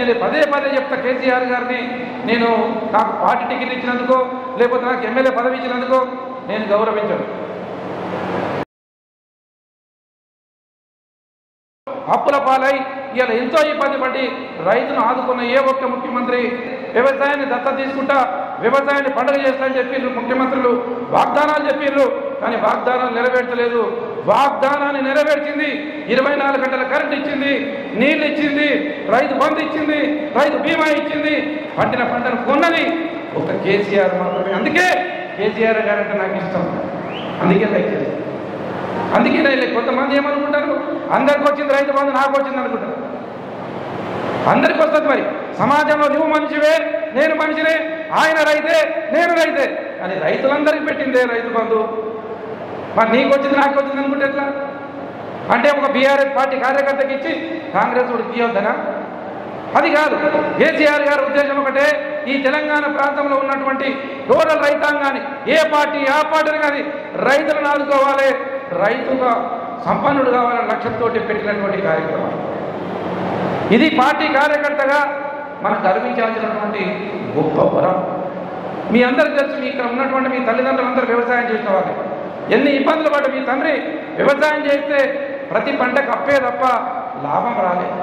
నేను పదే పదే చెప్తా కేసీఆర్ గారిని నేను నాకు పార్టీ టికెట్ ఇచ్చినందుకో లేకపోతే నాకు ఎమ్మెల్యే పదవి ఇచ్చినందుకో నేను గౌరవించను అప్పుల పాలై ఇలా ఎంతో ఇబ్బంది పడి రైతును ఆదుకున్న ఏ ఒక్క ముఖ్యమంత్రి వ్యవసాయాన్ని దత్త తీసుకుంటా వ్యవసాయాన్ని పండుగ చేస్తానని చెప్పిర్రు ముఖ్యమంత్రులు వాగ్దానాలు చెప్పిర్రు కానీ వాగ్దానాలు నెరవేర్చలేదు వాగ్దానాన్ని నెరవేర్చింది ఇరవై నాలుగు గంటల కరెంట్ ఇచ్చింది నీళ్లు ఇచ్చింది రైతు బంధు ఇచ్చింది రైతు బీమా ఇచ్చింది పండిన పంటను కొన్నది ఒక కేసీఆర్ మాత్రమే అందుకే కేసీఆర్ గారంటే నాకు ఇష్టం అందుకే లైక్ చేస్తాను అందుకే నేను కొంతమంది ఏమనుకుంటారు అందరికి వచ్చింది రైతు బంధు నాకు వచ్చింది అనుకుంటారు అందరికి వస్తుంది మరి సమాజంలో నువ్వు మనిషివే నేను మనిషినే ఆయన రైతే నేను రైతే అని రైతులందరికీ పెట్టిందే రైతు బంధు మరి నీకు వచ్చింది నాకు వచ్చింది అనుకుంటే ఎట్లా అంటే ఒక బీఆర్ఎస్ పార్టీ కార్యకర్తకి ఇచ్చి కాంగ్రెస్ వాడికి ఇవ్వద్దనా అది కాదు కేసీఆర్ గారి ఉద్దేశం ఒకటే ఈ తెలంగాణ ప్రాంతంలో ఉన్నటువంటి టోటల్ రైతాంగాన్ని ఏ పార్టీ ఆ పార్టీని కానీ రైతులను ఆదుకోవాలి రైతుగా సంపన్నుడు కావాలనే లక్ష్యంతో పెట్టినటువంటి కార్యక్రమం ఇది పార్టీ కార్యకర్తగా మనం గర్వించాల్సినటువంటి గొప్ప వరం మీ అందరికి తెలుసు మీ ఇక్కడ ఉన్నటువంటి మీ తల్లిదండ్రులందరూ వ్యవసాయం చేసిన వాళ్ళు ఎన్ని ఇబ్బందులు పడ్డ మీ తండ్రి వ్యవసాయం చేస్తే ప్రతి పంటకు అప్పే తప్ప లాభం రాలేదు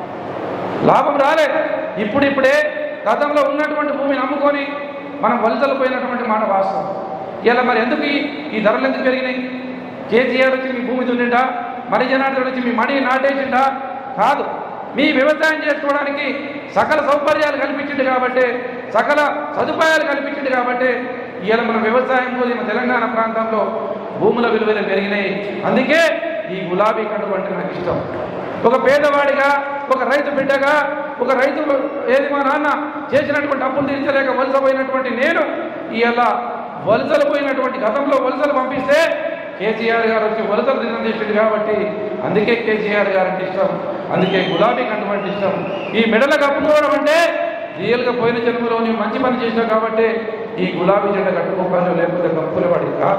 లాభం రాలే ఇప్పుడిప్పుడే గతంలో ఉన్నటువంటి భూమిని అమ్ముకొని మనం వలసలు పోయినటువంటి మాట వాస్తవం ఇలా మరి ఎందుకు ఈ ఈ ధరలు ఎందుకు పెరిగినాయి కేసీఆర్ వచ్చి మీ భూమి దున్నిండా మరి జనార్దన్ వచ్చి మీ మడి నాటేసిండా కాదు మీ వ్యవసాయం చేసుకోవడానికి సకల సౌకర్యాలు కల్పించింది కాబట్టి సకల సదుపాయాలు కల్పించింది కాబట్టి ఇవాళ మన వ్యవసాయం పోయి మన తెలంగాణ ప్రాంతంలో భూముల విలువలు పెరిగినాయి అందుకే ఈ గులాబీ కడుపు అంటే నాకు ఇష్టం ఒక పేదవాడిగా ఒక రైతు బిడ్డగా ఒక రైతు ఏది మా నాన్న చేసినటువంటి అప్పులు తీర్చలేక వలసపోయినటువంటి నేను ఇవాళ వలసలు పోయినటువంటి గతంలో వలసలు పంపిస్తే కేసీఆర్ గారు వచ్చి వలసలు దినం చేసిండు కాబట్టి అందుకే కేసీఆర్ గారు అంటే ఇష్టం అందుకే గులాబీ కండం అంటే ఇష్టం ఈ మెడలు కప్పుకోవడం అంటే రియల్గా పోయిన జన్మలో నీవు మంచి పని చేసినావు కాబట్టి ఈ గులాబీ జెండా కట్టుకోవాలి లేకపోతే కప్పుల వాడి కాదు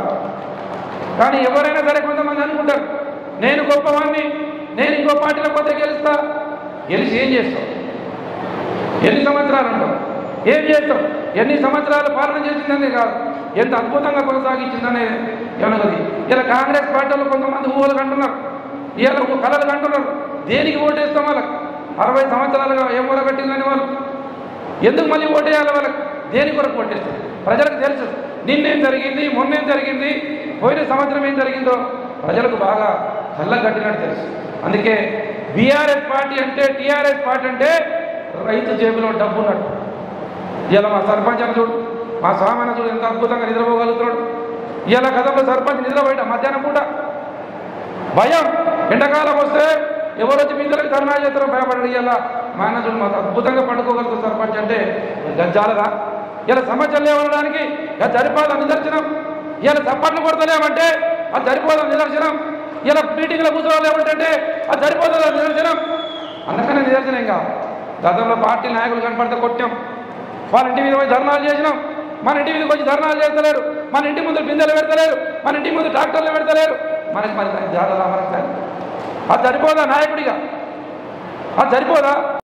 కానీ ఎవరైనా సరే కొంతమంది అనుకుంటారు నేను గొప్పవాడిని నేను ఇంకో పార్టీలో పోతే గెలుస్తా గెలిచి ఏం చేస్తాం ఎన్ని సంవత్సరాలు ఉంటాం ఏం చేస్తాం ఎన్ని సంవత్సరాలు పాలన చేసిందనే కాదు ఎంత అద్భుతంగా కొనసాగించిందనే ఏమన్నది ఇలా కాంగ్రెస్ పార్టీలో కొంతమంది ఊహలు కంటున్నారు ఇవాళ ఒక కళలు కంటున్నారు దేనికి ఓటేస్తాం వాళ్ళకి అరవై సంవత్సరాలుగా ఏం ఊర కట్టిందని వాళ్ళు ఎందుకు మళ్ళీ ఓటేయాలి వాళ్ళకి దేని కొరకు ఓటేస్తారు ప్రజలకు తెలుసు నిన్నేం జరిగింది మొన్నేం జరిగింది పోయిన సంవత్సరం ఏం జరిగిందో ప్రజలకు బాగా కళ్ళకు కట్టినట్టు తెలుసు అందుకే బీఆర్ఎస్ పార్టీ అంటే టీఆర్ఎస్ పార్టీ అంటే రైతు జేబులో డబ్బు ఉన్నట్టు ఇలా మా సర్పంచ్ అని చూడు మా స్వామి చూడు ఎంత అద్భుతంగా నిద్రపోగలుగుతున్నాడు ఇలా గతంలో సర్పంచ్ నిద్రపోయిట మధ్యాహ్నం పూట భయం ఎండాకాలం వస్తే ఎవరు వచ్చి మీ దగ్గర ధర్నా చేస్తారో భయపడండి ఇలా మా అన్న చూడు మాకు అద్భుతంగా పండుకోగలుగుతుంది సర్పంచ్ అంటే గజ్జాలదా ఇలా సమస్యలు లేవడానికి అది సరిపోదా నిదర్శనం ఇలా చప్పట్లు కొడతలేమంటే అది సరిపోదా నిదర్శనం ఇలా మీటింగ్లో కూర్చోలేమంటే అది సరిపోతుందా నిదర్శనం అందుకనే నిదర్శనం ఇంకా గతంలో పార్టీ నాయకులు కనపడితే కొట్టాం వాళ్ళ ఇంటి మీద పోయి ధర్నాలు చేసినాం మన ఇంటి మీదకి వచ్చి ధర్నాలు చేస్తలేరు మన ఇంటి ముందు బిందెలు పెడతలేరు మన ఇంటి ముందు ట్రాక్టర్లు పెడతలేరు మనకి మరి జాగ్రత్త మనకు అది సరిపోదా నాయకుడిగా అది సరిపోదా